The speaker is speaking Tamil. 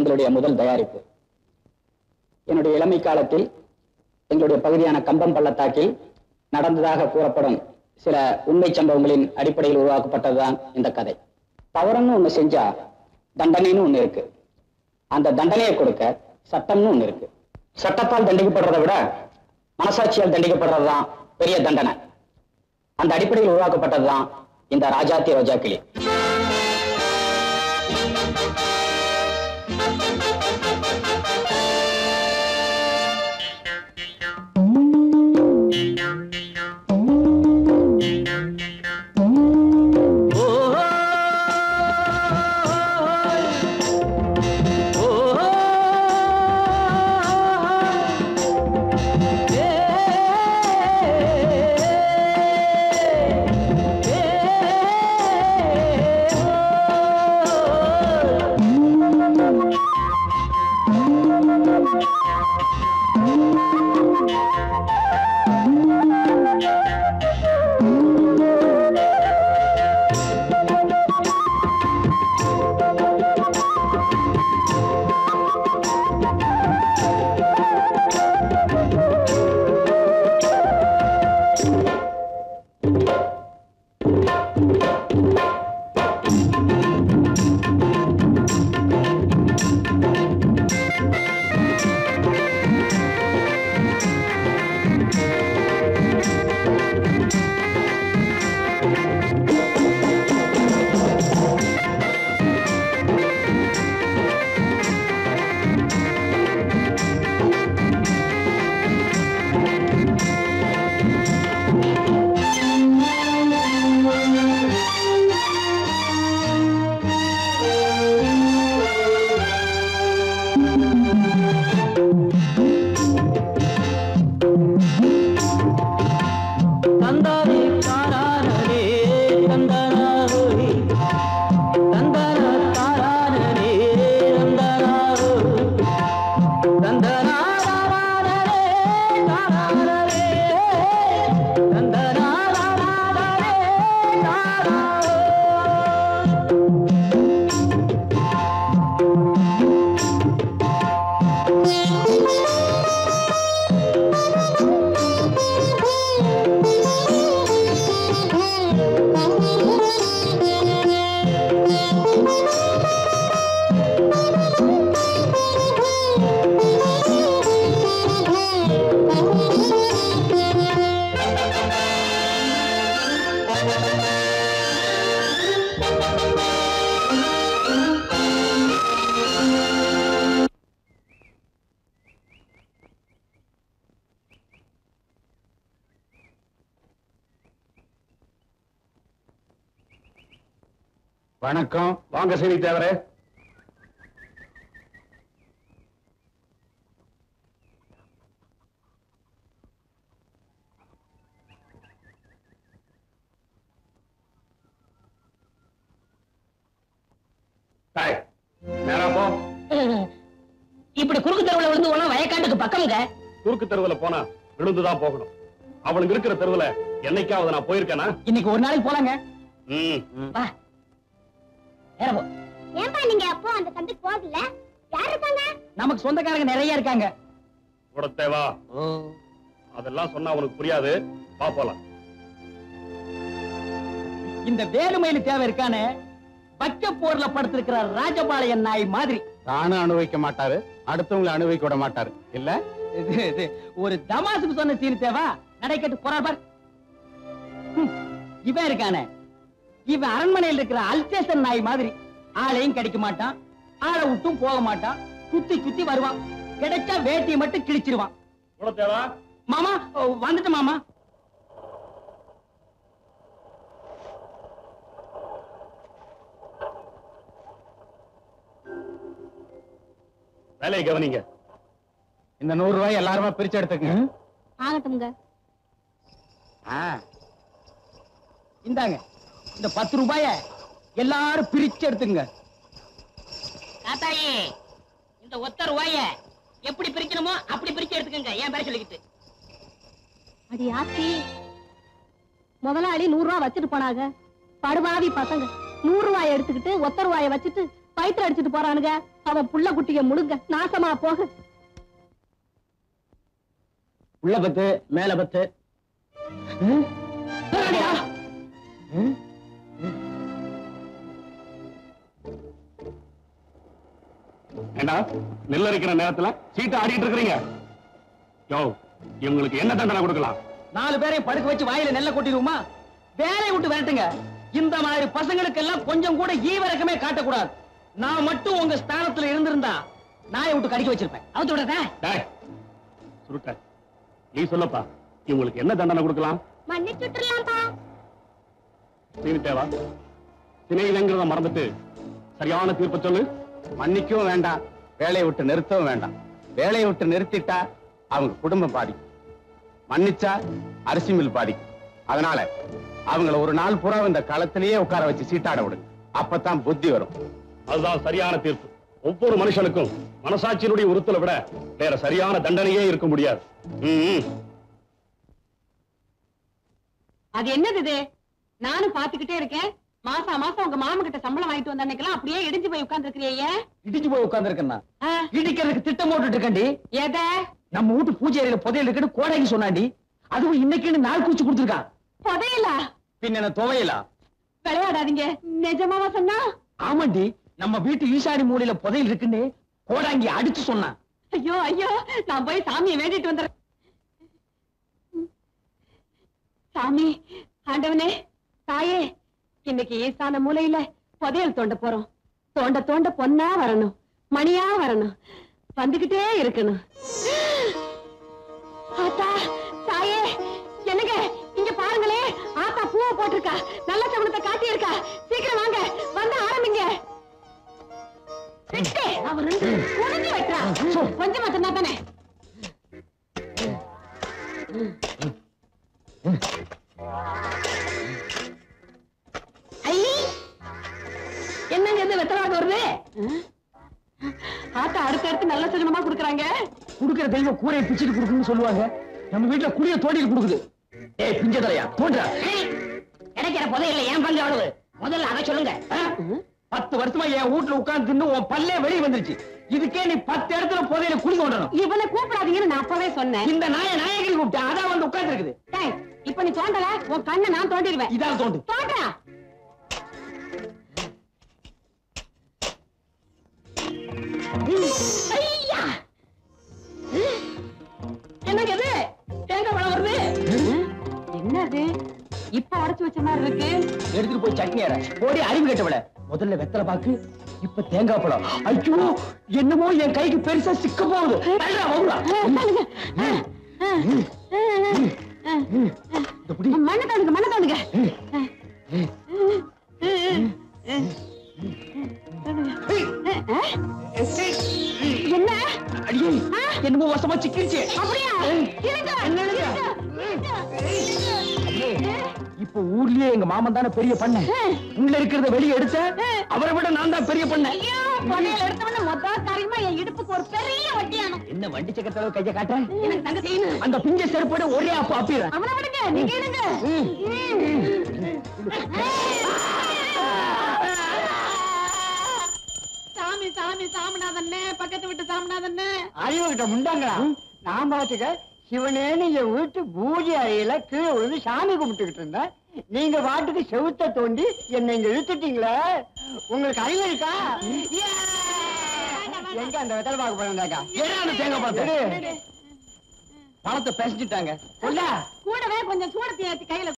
எங்களுடைய முதல் தயாரிப்பு என்னுடைய இளமை காலத்தில் எங்களுடைய பகுதியான கம்பம் பள்ளத்தாக்கில் நடந்ததாக கூறப்படும் சில உண்மை சம்பவங்களின் அடிப்படையில் உருவாக்கப்பட்டதுதான் இந்த கதை தவறுன்னு ஒண்ணு செஞ்சா தண்டனைன்னு ஒண்ணு இருக்கு அந்த தண்டனையை கொடுக்க சட்டம்னு ஒண்ணு இருக்கு சட்டத்தால் தண்டிக்கப்படுறதை விட மனசாட்சியால் தண்டிக்கப்படுறதுதான் பெரிய தண்டனை அந்த அடிப்படையில் உருவாக்கப்பட்டதுதான் இந்த ராஜாத்தி ரோஜா கிளி தந்தானே தாரானே தந்தனாரோய் தந்தன தாரானே தந்தனாரோய் தந்தனாரானே தாரானே தந்தனாரானே தாரானே வணக்கம் வாங்க சரி தேவரே டேய், நேரா போ இப்படி குறுக்கு தெருவுல விழுந்து போனா வயக்காட்டுக்கு பக்கம்ங்க குறுக்கு தெருவுல போனா விழுந்துதான் போகணும் அவளுங்க இருக்கிற தெருவுல என்னைக்காவது நான் போயிருக்கேனா இன்னைக்கு ஒரு நாளைக்கு போலாங்க ம், ம். வா நேரா போ ஏன்பா நீங்க அப்போ அந்த சந்தைக்கு போகல யார் இருக்காங்க நமக்கு சொந்தக்காரங்க நிறைய இருக்காங்க கூடத்தேவா அதெல்லாம் சொன்னா உனக்கு புரியாது வா போலாம் இந்த வேலுமயிலு தேவை இருக்கானே பச்சை போர்ல படுத்திருக்கிற ராஜபாளையன் நாய் மாதிரி தானும் அனுபவிக்க மாட்டாரு அடுத்தவங்களை அனுபவிக்க விட மாட்டாரு இல்ல இது, இது, ஒரு தமாசுக்கு சொன்ன சீனி தேவா நடைக்கட்டு போறார் பார் ஹம், இவன் இருக்கானே இவன் அரண்மனையில் இருக்கிற அல்சேஷன் நாய் மாதிரி ஆளையும் கிடைக்க மாட்டான் ஆளை விட்டும் போக மாட்டான் சுத்தி சுத்தி வருவான் கிடைச்சா வேட்டியை மட்டும் கிழிச்சிருவான் கூடத்தேவா மாமா ஓ, வந்துட்டு மாமா வேலையை கவனிங்க இந்த நூறு ரூபாய் எல்லாருமே பிரிச்சு எடுத்துக்கங்க ஆகட்டும்ங்க இந்தாங்க இந்த பத்து ரூபாய எல்லாரும் பிரிச்சு எடுத்துங்க தாத்தாயி இந்த ஒத்த ரூபாய எப்படி பிரிக்கணுமோ அப்படி பிரிச்சு எடுத்துக்கங்க ஏன் பேர சொல்லிக்கிட்டு அடி ஆத்தி முதலாளி நூறு ரூபாய் வச்சுட்டு போனாங்க படுபாவி பசங்க நூறு ரூபாய் எடுத்துக்கிட்டு ஒத்த ரூபாய வச்சுட்டு வயிற்று அடிச்சிட்டு போறானுங்க அவன் புள்ள குட்டிய முழுங்க நாசமா போக உள்ள பத்து மேல பத்து ம்? போடாடியா. ம்? ஏண்டா நெல் அரைக்கிற நேரத்துல சீட்டை ஆடிட்டு இருக்கிறீங்க யோ இவங்களுக்கு என்ன தண்டனை கொடுக்கலாம் நாலு பேரையும் படுக்க வச்சு வாயில நெல்ல கொட்டிடுவோமா வேலையை விட்டு விரட்டுங்க இந்த மாதிரி பசங்களுக்கு எல்லாம் கொஞ்சம் கூட ஈவரக்கமே காட்டக்கூடாது நான் மட்டும் உங்க ஸ்தானத்துல இருந்திருந்தா நாயை விட்டு கடிக்க வச்சிருப்பேன் அவுத்து விடுறதா டேய் சுருட்ட நீ சொல்லப்பா இவங்களுக்கு என்ன தண்டனை கொடுக்கலாம் மன்னிச்சு விட்டுறலாம்ப்பா நீ தேவா சினையிலங்கிறத மறந்துட்டு சரியான தீர்ப்பு சொல்லு மன்னிக்கவும் வேண்டாம் வேலையை விட்டு நிறுத்தவும் வேண்டாம் வேலையை விட்டு நிறுத்திட்டா அவங்க குடும்பம் பாதிக்கும் மன்னிச்சா அரிசி மில் பாதிக்கும் அதனால அவங்கள ஒரு நாள் பூரா இந்த களத்திலேயே உட்கார வச்சு சீட்டாட விடுங்க அப்பதான் புத்தி வரும் அதுதான் சரியான தீர்ப்பு ஒவ்வொரு மனுஷனுக்கும் மனசாட்சியினுடைய உறுத்தலை விட வேற சரியான தண்டனையே இருக்க முடியாது ம், ம். அது என்னது இது நானும் பாத்துக்கிட்டே இருக்கேன் மாசம் மாசம் உங்க மாமா கிட்ட சம்பளம் வாங்கிட்டு வந்த அன்னைக்கெல்லாம் அப்படியே இடிஞ்சு போய் உட்கார்ந்து இடிச்சு போய் உட்கார்ந்து இடிக்கிறதுக்கு திட்டம் போட்டுட்டு இருக்கேன்டி எத நம்ம வீட்டு பூஜை அறையில புதையல் இருக்குன்னு கோடைக்கு சொன்னாண்டி அதுவும் இன்னைக்குன்னு நாள் குறிச்சு கொடுத்துருக்கான் புதையலா பின்ன என்ன துவையலா விளையாடாதீங்க நிஜமாவா சொன்னா ஆமாண்டி நம்ம வீட்டு ஈசாடி மூலையில புதையல் இருக்குன்னு கோடாங்கி அடிச்சு சொன்னான் ஐயோ ஐயோ நான் போய் சாமியை வேண்டிட்டு வந்துடுறேன் சாமி ஆண்டவனே தாயே இன்னைக்கு ஈசான மூலையில புதையல் தோண்ட போறோம் தோண்ட தோண்ட பொன்னா வரணும் மணியா வரணும் வந்துகிட்டே இருக்கணும் ஆத்தா தாயே என்னங்க இங்க பாருங்களே ஆத்தா பூவை போட்டிருக்கா நல்ல சகுனத்தை காட்டி இருக்கா சீக்கிரம் வாங்க வந்து ஆரம்பிங்க வெட்டு, அவ ரெண்டு குனிஞ்சு வெட்டுறா. கொஞ்சமா சொன்னா தானே ஐ! என்னங்க இது வெத்தலாக வருது ஆத்தா அடுத்து அடுத்து நல்ல சகுனமா குடுக்குறாங்க குடுக்கிற தெய்வம் கூரையை பிச்சுட்டு கொடுக்குன்னு சொல்லுவாங்க நம்ம வீட்டுல குடிய தோண்டிட்டு கொடுக்குது ஏய் பிஞ்ச தலையா தோன்றா கிடைக்கிற புதையில ஏன் பங்கு எவ்வளவு முதல்ல அதை சொல்லுங்க பத்து வருஷமா என் வீட்டுல உட்கார்ந்து தின்னு உன் பல்லே வெளியே வந்துருச்சு இதுக்கே நீ பத்து இடத்துல புதையில குடி தோண்டணும் இவனை கூப்பிடாதீங்கன்னு நான் அப்பவே சொன்னேன் இந்த நாய நாயகி கூப்பிட்டேன் அதான் வந்து உட்கார்ந்து இருக்குது டேய், இப்ப நீ தோண்டல உன் கண்ணை நான் தோண்டிடுவேன் இதான் தோண்டு தோன்றா ஐயா! என்னங்க இது தேங்காய் பழம் வருது என்னது இப்ப உடைச்சு வச்ச மாதிரி இருக்கு எடுத்துட்டு போய் சட்னி அரை போடி அறிவு கட்டவிட முதல்ல வெத்தலை பாக்கு இப்ப தேங்காய் பழம் ஐயோ என்னமோ என் கைக்கு பெருசா சிக்க போகுது தள்ளுடா, வவுடா. இந்த புடி. மண்ணை தோணுங்க மண்ணை தோணுங்க என்ன அடியே என்னமோ வசமா சிக்கிருச்சு அப்படியா இருங்க, இருங்க. இப்ப ஊர்லயே எங்க மாமன் தானே பெரிய பண்ண உள்ள இருக்கிறத வெளியே எடுத்த அவரை விட நான் தான் பெரிய பண்ண ஐயோ, புதையல் எடுத்தவன மொத்த காரியமா என் இடுப்புக்கு ஒரு பெரிய வட்டியானம் என்ன வண்டி சக்கரத்துல கைய காட்டுறேன் எனக்கு தங்க செய்யணும் அந்த பிஞ்ச செருப்போட ஒரே அப்ப அப்பிடுறேன் அவனை விடுங்க நீங்க எடுங்க சாமி சாமி சாமிநாதண்ணே பக்கத்து வீட்டு சாமிநாதண்ணே அறிவுகிட்ட முண்டாங்களா நான் பாத்துக்க சிவனேன்னு என் வீட்டு பூஜை அறையில கீழே விழுந்து சாமி கும்பிட்டுக்கிட்டு இருந்தேன் நீங்க பாட்டுக்கு செவுத்த தோண்டி என்னை இங்க இழுத்துட்டீங்களே உங்களுக்கு அறிவு இருக்கா எங்க அந்த வெத்தலை பார்க்க போறாங்க ஏன் அந்த தேங்காய் பழத்தை பழத்தை பேசிட்டாங்க கொண்டா கூடவே கொஞ்சம் சூடத்தை ஏத்தி கையில